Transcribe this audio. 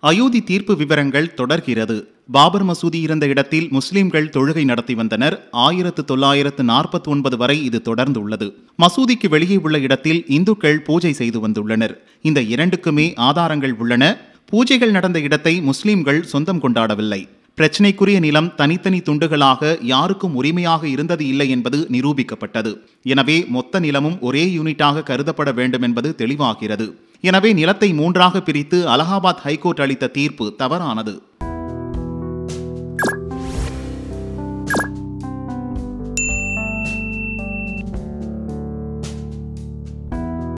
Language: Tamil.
அயோத்தி தீர்ப்பு விவரங்கள் தொடர்கிறது பாபர் மசூதி இருந்த இடத்தில் முஸ்லிம்கள் தொழுகை நடத்தி வந்தனர் ஆயிரத்து தொள்ளாயிரத்து நாற்பத்தி ஒன்பது வரை இது தொடர்ந்துள்ளது மசூதிக்கு வெளியே உள்ள இடத்தில் இந்துக்கள் பூஜை செய்து வந்துள்ளனர் இந்த இரண்டுக்குமே ஆதாரங்கள் உள்ளன பூஜைகள் நடந்த இடத்தை முஸ்லிம்கள் சொந்தம் கொண்டாடவில்லை பிரச்சினைக்குரிய நிலம் தனித்தனி துண்டுகளாக யாருக்கும் உரிமையாக இருந்தது இல்லை என்பது நிரூபிக்கப்பட்டது எனவே மொத்த நிலமும் ஒரே யூனிட்டாக கருதப்பட வேண்டும் என்பது தெளிவாகிறது எனவே நிலத்தை மூன்றாக பிரித்து அலகாபாத் ஹைகோர்ட் அளித்த தீர்ப்பு தவறானது